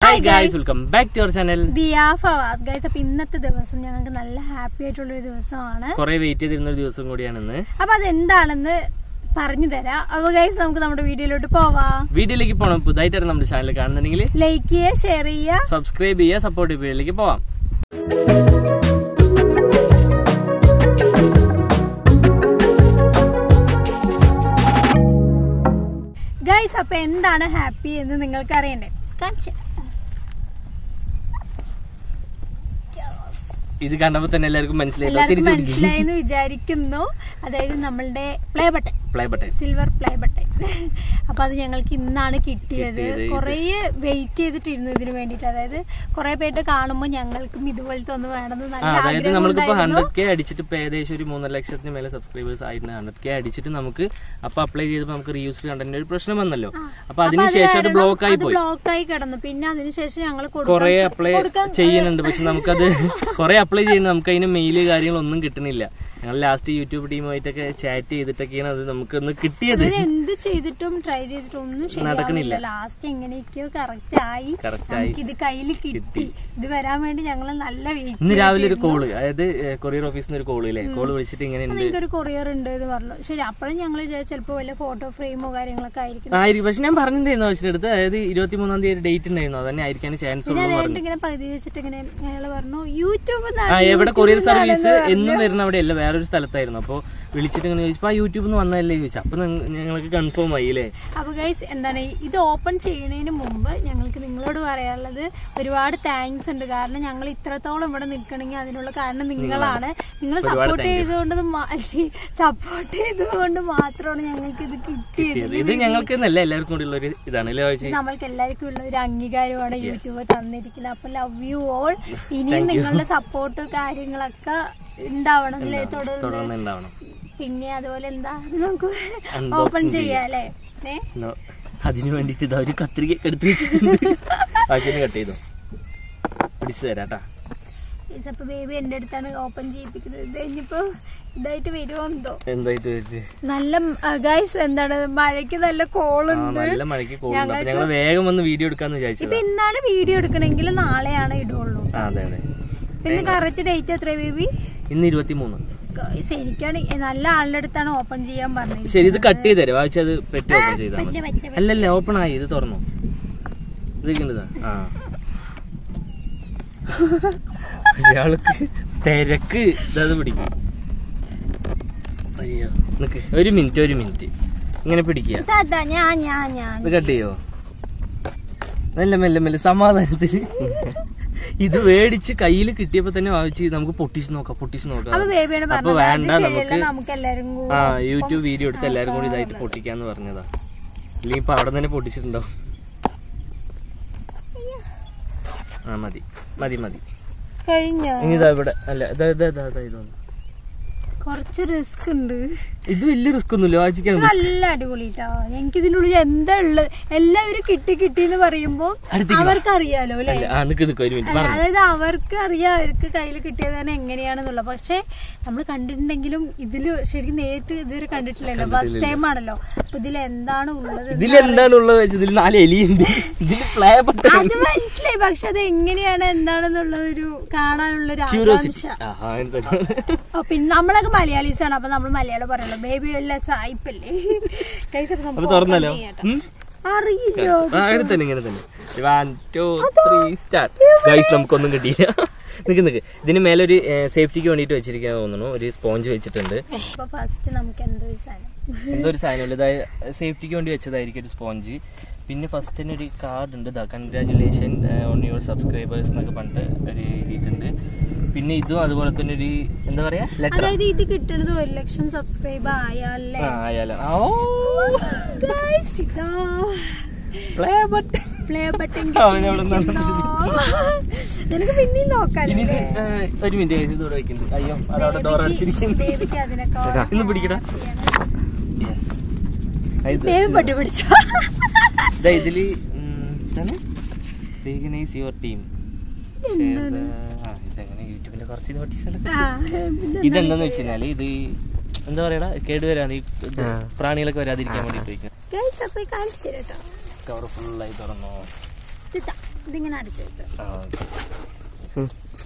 Hi guys welcome back to our channel Diya Fawas guys അപ്പൊ ഇന്നത്തെ ദിവസം ഞങ്ങൾക്ക് നല്ല ഹാപ്പി ആയിട്ടുള്ള ഒരു ദിവസമാണ് കുറെ വെയിറ്റ് ചെയ്തിരുന്ന ഒരു ദിവസം കൂടിയാണ് ഇന്ന് അപ്പൊ അതെന്താണെന്ന് പറഞ്ഞു തരാം അപ്പൊ ഗൈസ് നമുക്ക് നമ്മുടെ വീഡിയോയിലോട്ട് പോവാം വീഡിയോയിലേക്ക് പോകണം പുതുതായിട്ടാണ് നമ്മുടെ ചാനൽ കാണുന്നുണ്ടെങ്കിൽ ലൈക്ക് ചെയ്യുക ഷെയർ ചെയ്യുക സബ്സ്ക്രൈബ് ചെയ്യുക സപ്പോർട്ട് വീഡിയോയിലേക്ക് പോവാം ഗൈസ് അപ്പൊ എന്താണ് ഹാപ്പി എന്ന് നിങ്ങൾക്ക് അറിയണ്ടേ കാണിച്ചു ഇത് കണ്ടപ്പോ തന്നെ എല്ലാവർക്കും മനസ്സിലായി എല്ലാവർക്കും തിരിച്ചു പിടിക്കും മനസ്സിലായെന്ന് വിചാരിക്കുന്നു അതായത് നമ്മളുടെ play button play button silver play button അപ്പൊ അത് ഞങ്ങൾക്ക് ഇന്നാണ് കിട്ടിയത് കിട്ടിയത് ഇത്. കുറേ വെയിറ്റ് ചെയ്തിട്ടിരുന്നു ഇതിനു വേണ്ടിട്ട് അതായത് കുറെ പേര് കാണുമ്പോൾ ഞങ്ങൾക്കും ഇതുപോലത്തെ ഒന്ന് വേണമെന്ന് ആ നല്ല അതായത് ആഗ്രഹം നമ്മൾക്കിപ്പോ ഉണ്ടായിരുന്നു. ഹൺഡ്രഡ് കെ അടിച്ചിട്ട് ഇപ്പൊ ഏകദേശം ഒരു മൂന്നര ലക്ഷത്തിന് മേലെ സബ്സ്ക്രൈബേഴ്സ് ആയിരുന്നു ഹൺഡ്രഡ് കെ അടിച്ചിട്ട് നമുക്ക് അപ്പൊ അപ്ലൈ ചെയ്തപ്പോ നമുക്ക് റീയൂസ്ഡ് കണ്ടന്റ് ഒരു പ്രശ്നം വന്നല്ലോ അപ്പൊ അപ്പൊ അത് അതിനുശേഷം അത് കാരണം ബ്ലോക്ക് ആയി അത് പോയി ബ്ലോക്ക് ആയി കിടന്നു പിന്നെ അതിനുശേഷം ഞങ്ങൾ കുറെ അപ്ലൈ ചെയ്യുന്നുണ്ട് പക്ഷെ നമുക്കത് കുറെ അപ്ലൈ ചെയ്യുന്നു നമുക്ക് അതിന് മെയില് കാര്യങ്ങളൊന്നും കിട്ടുന്നില്ല ഞങ്ങൾ ലാസ്റ്റ് യൂട്യൂബ് ടീമുമായിട്ടൊക്കെ ചാറ്റ് ചെയ്തിട്ടൊക്കെയാണ് അത് നമുക്കൊന്ന് കിട്ടിയത് എന്ത് ചെയ്തിട്ടും ട്രൈ ചെയ്തിട്ടും ഒന്നും നടക്കണില്ല. ശരിയാവുന്നില്ല ലാസ്റ്റ് എങ്ങനെയൊക്കെയോ കറക്റ്റ് ആയി Correct ആയി. നമുക്ക് ഇത് കയ്യിൽ കിട്ടി ഇത് വരാൻ വേണ്ടി ഞങ്ങൾ നല്ല വെയിറ്റ് ഇന്ന് രാവിലെ ഒരു കോള് അതായത് കൊറിയർ ഓഫീസിൽ നിന്ന് ഒരു കോള് ഇല്ലേ കോള് വിളിച്ചിട്ട് ഇങ്ങനെ ഉണ്ട് എനിക്കൊരു കൊറിയർ ഉണ്ട് എന്ന് പറഞ്ഞു ശരി അപ്പോഴും ഞങ്ങൾ ചിലപ്പോ വല്ല ഫോട്ടോ ഫ്രെയിമോ കാര്യങ്ങളൊക്കെ ആയിരിക്കും ആയിരിക്കും പക്ഷെ ഞാൻ പറഞ്ഞിട്ടുണ്ടായിരുന്നു ആവശ്യത്തിന്റെ അടുത്ത് അതായത് ഇരുപത്തി മൂന്നാം തീയതി ഡേറ്റ് ഉണ്ടായിരുന്നു അതന്നെ ആയിരിക്കാൻ ചാൻസ് പിന്നെ ഉള്ളൂ അതുകൊണ്ട് ഇങ്ങനെ പകുതി വെച്ചിട്ട് ഇങ്ങനെ അയാള് പറഞ്ഞു യൂട്യൂബ് ആ എവിടെ കൊറിയർ സർവീസ് എന്നും വരുന്ന അവിടെ അല്ല വേറൊരു സ്ഥലത്തായിരുന്നു അപ്പൊ വിളിച്ചിട്ട് ഇങ്ങനെ ചോദിച്ചു ആ യൂട്യൂബിൽ നിന്ന് വന്നതല്ലേ ചോദിച്ചു അപ്പൊ നിങ്ങ- ഞങ്ങൾക്ക് കൺഫേം ആയി അല്ലേ അപ്പൊ ഗൈസ് എന്താണ് ഇത് ഓപ്പൺ ചെയ്യുന്നതിന് മുമ്പ് ഞങ്ങൾക്ക് നിങ്ങളോട് പറയാനുള്ളത് ഒരുപാട് താങ്ക്സ് ഉണ്ട് കാരണം ഞങ്ങൾ ഇത്രത്തോളം ഇവിടെ നിൽക്കണമെങ്കിൽ അതിനുള്ള കാരണം നിങ്ങളാണ് നിങ്ങൾ സപ്പോർട്ട് ചെയ്തുകൊണ്ട് സപ്പോർട്ട് ചെയ്തുകൊണ്ട് മാത്രമാണ് ഞങ്ങൾക്ക് ഇത് കിട്ടിയത് ഇത് ഞങ്ങൾക്ക് എന്നല്ല എല്ലാവർക്കും കൂടി ഉള്ള ഒരു ഇതാണ് അല്ലേ ചോദിച്ചു നമ്മൾക്ക് എല്ലാവർക്കും ഉള്ള ഒരു അംഗീകാരമാണ് യൂട്യൂബ് തന്നിരിക്കുന്നത് അപ്പൊ ലവ് യു ഓൾ ഇനിയും നിങ്ങളുടെ സപ്പോർട്ട് കാര്യങ്ങളൊക്കെ ഉണ്ടാവണം അല്ലേ തുടർന്ന് തുടർന്ന് ഉണ്ടാവണം പിന്നെ അതുപോലെ എന്താ ഇത് നമുക്ക് Unboxing ഓപ്പൺ ചെയ്യാം അല്ലേ ഏ നോ. അതിനു വേണ്ടിട്ട് ഇതാ ഒരു കത്രിക എടുത്ത് വെച്ചിട്ടുണ്ട് ആവശ്യം കട്ട് ചെയ്തോ പിടിച്ചു തരാട്ടാ Guys, അപ്പൊ ബേബി എന്റെ അടുത്താണ് ഓപ്പൺ ചെയ്യിപ്പിക്കുന്നത് ഇത് കഴിഞ്ഞപ്പോ ഇതായിട്ട് വരുമോ എന്തോ എന്തായിട്ട് വരുന്നത് നല്ല ഗൈസ് എന്താണ് മഴയ്ക്ക് നല്ല ആ കോളുണ്ട് നല്ല മഴയ്ക്ക് കോളുണ്ട് അപ്പൊ ഞങ്ങൾ വേഗം വന്ന് വീഡിയോ എടുക്കാന്ന് ഇത് വിചാരിച്ചത് ഇന്നാണ് വീഡിയോ എടുക്കണമെങ്കിൽ നാളെയാണ് ഇടുള്ളൂ ആ അതെ അതെ പിന്നെ കറക്റ്റ് ഡേറ്റ് എത്ര ബേബി ഇന്ന് ഇരുപത്തി മൂന്ന് ഗൈസ് എനിക്കാണ് നല്ല ആളുടെ അടുത്താണ് ഓപ്പൺ ചെയ്യാൻ പറഞ്ഞത് ശരി ഇത് കട്ട് ചെയ്ത് തരാം വായിച്ച അത് പെട്ടി ഓപ്പൺ ചെയ്താൽ മതി പറ്റില്ല പറ്റില്ല അല്ലല്ല ഓപ്പൺ ആയി ഇത് തുറന്നു ഇതൊക്കെയുണ്ടതാ ആ ഇയാൾക്ക് തിരക്ക് ഇതത് പിടിക്കും അയ്യോ നിക്ക് ഒരു മിനിറ്റ് ഒരു മിനിറ്റ് ഇങ്ങനെ പിടിക്കുക താത്താ ഞാൻ ഞാൻ ഞാൻ ഇത് കട്ട് ചെയ്യോ മെല്ലെ മെല്ലെ മെല്ലെ സമാധാനത്തില് ഇത് മേടിച്ച് കയ്യിൽ കിട്ടിയപ്പോ തന്നെ വാങ്ങിച്ച് നമുക്ക് പൊട്ടിച്ച് നോക്കാം പൊട്ടിച്ച് അപ്പൊ നോക്കാം ബേബിയാണ് അപ്പൊ പറഞ്ഞത് വേണ്ട അത് ശരിയല്ല നമുക്ക് നമുക്ക് എല്ലാരും കൂടി ആ യൂട്യൂബ് വീഡിയോ എടുത്ത് എല്ലാരും കൂടി ഇതായിട്ട് പൊട്ടിക്കാന്ന് പറഞ്ഞതാ ഇല്ലെങ്കിൽ ഇപ്പൊ അവിടെ തന്നെ പൊട്ടിച്ചിട്ടുണ്ടോ ആ മതി മതി മതി കഴിഞ്ഞോ ഇനി ഇതാ ഇവിടെ അല്ല ഇതാ ഇതാ ഇതാ ഇതാ ഇതൊന്ന് കുറച്ച് റിസ്ക് ഉണ്ട് ഇത് വലിയ റിസ്ക് ഒന്നുമില്ല വായിക്കാൻ പക്ഷെ നല്ല അടിപൊളിട്ടാ എനിക്ക് ഇതിന്റെ ഉള്ളിൽ എന്താ ഉള്ളത് എല്ലാവരും കിട്ടി കിട്ടി എന്ന് പറയുമ്പോ അടുത്തേക്ക് വാ. അവർക്ക് അറിയാലോ അല്ലെ അല്ല ആ നിക്ക് നിക്ക് ഒരു മിനിറ്റ് പറഞ്ഞു അതായത് അവർക്ക് അറിയാം അവർക്ക് കയ്യിൽ കിട്ടിയത് തന്നെ എങ്ങനെയാണെന്നുള്ളത് പക്ഷെ നമ്മൾ കണ്ടിട്ടുണ്ടെങ്കിലും ഇതില് ശരിക്കും നേരിട്ട് ഇതുവരെ കണ്ടിട്ടില്ലല്ലോ ഫസ്റ്റ് ടൈം ആണല്ലോ അപ്പൊ ഇതിൽ എന്താണ് ഉള്ളത് ഇതിൽ എന്താണുള്ളത് വെച്ചാൽ ഇതിൽ നാല് എലിയുണ്ട് ഇതിൽ പ്ലേ ബട്ടൺ അത് മനസ്സിലായി പക്ഷെ അത് എങ്ങനെയാണ് എന്താണെന്നുള്ള ഒരു കാണാനുള്ള ഒരു ക്യൂരിയോസിറ്റി ആകാംക്ഷ ആഹാ എന്താ ഓ, പിന്നെ നമ്മളൊക്കെ മലയാളീസ് ആണ് അപ്പൊ നമ്മൾ മലയാളം പറയല്ലോ ബേബി എല്ലാം സായിപ്പല്ലേ കൈസ് അപ്പൊ നമുക്ക് അപ്പൊ തുറന്നല്ലോ open ചെയ്യാട്ടോ. ഉം? അറിയില്ലോ ആ, അങ്ങനെ തന്നെ ഇങ്ങനെ തന്നെ one two three start guys നമുക്കൊന്നും കിട്ടിയില്ല നിക്ക് നിക്ക് ഇതിന് മേലെ ഒരു സേഫ്റ്റിക്ക് വേണ്ടിട്ട് വെച്ചിരിക്കാൻ തോന്നുന്നു ഒരു സ്പോഞ്ച് വെച്ചിട്ടുണ്ട് അപ്പൊ ഫസ്റ്റ് നമുക്ക് എന്തോ ഒരു സാധനം എന്തോ ഒരു സാധനമില്ല ഇതായത് സേഫ്റ്റിക്ക് വേണ്ടി വെച്ചതായിരിക്കും ഒരു സ്പോഞ്ച് പിന്നെ ഫസ്റ്റ് തന്നെ ഒരു കാർഡ് ഉണ്ട് ഇതാ കൺഗ്രാചുലേഷൻ ഓൺ യുവർ സബ്സ്ക്രൈബേഴ്സ് എന്നൊക്കെ പറഞ്ഞിട്ട് ഒരു എഴുതിയിട്ടുണ്ട് പിന്നെ ഇതും അതുപോലെ തന്നെ ഒരു എന്താ പറയാ ലെറ്റർ അതായത് ഇത് കിട്ടുന്നത് ഒരു ലക്ഷം സബ്സ്ക്രൈബ് ആയാലേ ആ ആയാലോ ആ, ഓ Guys, ഇതാ പ്ലേ ബട്ടൺ പ്ലേ ബട്ടൺ അവൻ അവിടെ നിന്നാണ് നിനക്ക് പിന്നെയും നോക്കാം ഇനി ഇത് ഏ, ഒരു മിനിറ്റ് ഇത് ഇവിടെ വെക്കുന്നു അയ്യോ അതവിടെ ഡോർ അടിച്ചിരിക്കുന്നു ബേബിക്ക് അതിനൊക്കെ ഇന്ന് പിടിക്കടാ Yes. ആ, ഇത് ബേബി പട്ടി പിടിച്ചോ ദാ ഇതില് ഉം, എന്താണ് റീകനൈസ് യുവർ ടീം ഇതെങ്ങനെ യൂട്യൂബിന്റെ കുറച്ച് നോട്ടീസ് ആ, പിന്നെ ഇതെന്താന്ന് വെച്ച് കഴിഞ്ഞാല് ഇത് എന്താ പറയടാ കേടുവരാതെ ഈ ഇത് പ്രാണികളൊക്കെ വരാതിരിക്കാൻ വേണ്ടിട്ട് Guys, അപ്പൊ ഈ കാണിച്ചു തരാം കേട്ടോ കവർ ഫുള്ളായി തുറന്നു ഇതാ ഇതിങ്ങനെ അടിച്ചു വെച്ചു ആ, okay.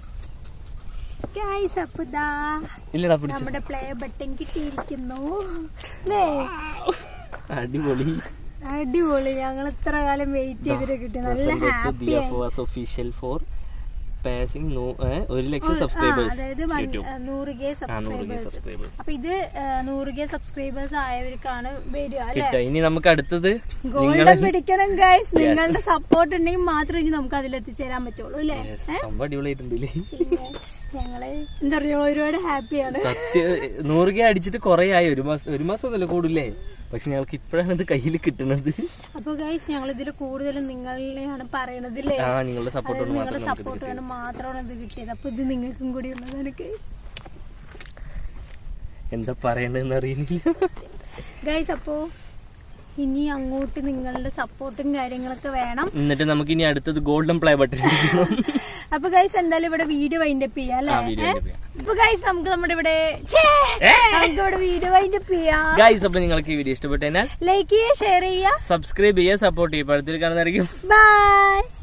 ഗൈസ് അപ്പൊ ദാ ഇല്ലടാ പിടിച്ചു നമ്മുടെ പ്ലേ ബട്ടൺ കിട്ടിയിരിക്കുന്നു അല്ലേ അടിപൊളി അടിപൊളി ഞങ്ങൾ ഇത്ര കാലം വെയിറ്റ് ചെയ്തിട്ട് കിട്ടി നല്ല ഹാപ്പി ആയി ഒഫീഷ്യൽ ഫോർ പാസിംഗ് ഒരു ലക്ഷം ആ, സബ്സ്ക്രൈബേഴ്സ് അതായത് വൺ- യൂട്യൂബ് ആ, നൂറ് കെ ആ നൂറ് കെ സബ്സ്ക്രൈബേഴ്സ് സബ്സ്ക്രൈബേഴ്സ് അപ്പൊ ഇത് ആ, നൂറ് കെ സബ്സ്ക്രൈബേഴ്സ് ആയവർക്കാണ് വരിക അല്ലെ കിട്ടുക ഇനി നമുക്ക് അടുത്തത് ഗോൾഡൻ നിങ്ങളെ പിടിക്കണം ഗൈസ് നിങ്ങളുടെ സപ്പോർട്ട് ഉണ്ടെങ്കിൽ മാത്രമേ ഇനി നമുക്ക് അതിൽ എത്തിച്ചേരാൻ പറ്റുള്ളൂ അല്ലേ Yes, സംഭവം അടിപൊളിയായിട്ടുണ്ടല്ലേ പിന്നെ ഞങ്ങള് എന്താ പറയുക ഒരുപാട് ഹാപ്പിയാണ് സത്യ നൂറ് കെ അടിച്ചിട്ട് കൊറേ ആയി ഒരു മാസം ഒരു മാസം ഒന്നല്ല കൂടില്ലേ പക്ഷെ ഞങ്ങൾക്ക് ഇപ്പോഴാണ് ഇത് കയ്യിൽ കിട്ടുന്നത് അപ്പൊ ഗൈസ് ഞങ്ങൾ ഇതിൽ കൂടുതലും നിങ്ങളെയാണ് പറയണത് അല്ലേ ആ നിങ്ങളുടെ സപ്പോർട്ട് കൊണ്ട് നിങ്ങളുടെ മാത്രം നമുക്ക് ഇത് സപ്പോർട്ട് കിട്ടിയത്. വേണം മാത്രമാണ് ഇത് കിട്ടിയത് അപ്പൊ ഇത് നിങ്ങൾക്കും കൂടി ഉള്ളതാണ് ഗൈസ് എന്താ പറയണ്ടെന്ന് അറിയുന്നില്ല ഗൈസ് അപ്പോ ഇനി അങ്ങോട്ട് നിങ്ങളുടെ സപ്പോർട്ടും കാര്യങ്ങളൊക്കെ വേണം എന്നിട്ട് നമുക്ക് ഇനി അടുത്തത് ഗോൾഡൻ പ്ലേ ബട്ടൺ അപ്പൊ ഗൈസ് എന്തായാലും ഇവിടെ വീഡിയോ വൈൻഡപ്പ് ചെയ്യാം അല്ലേ ആ, video wind up ചെയ്യാം. അപ്പൊ ഗൈസ് നമുക്ക് നമ്മുടെ ഇവിടെ ഛേ! നമുക്ക് ഇവിടെ വീഡിയോ വൈൻഡപ്പ് ചെയ്യാം ഗൈസ് അപ്പൊ നിങ്ങൾക്ക് ഈ വീഡിയോ ഇഷ്ടപ്പെട്ടു കഴിഞ്ഞാൽ ലൈക്ക് ചെയ്യുക ഷെയർ ചെയ്യുക സബ്സ്ക്രൈബ് ചെയ്യുക സപ്പോർട്ട് ചെയ്യുക അടുത്തിൽ കാണുന്നതായിരിക്കും ബൈ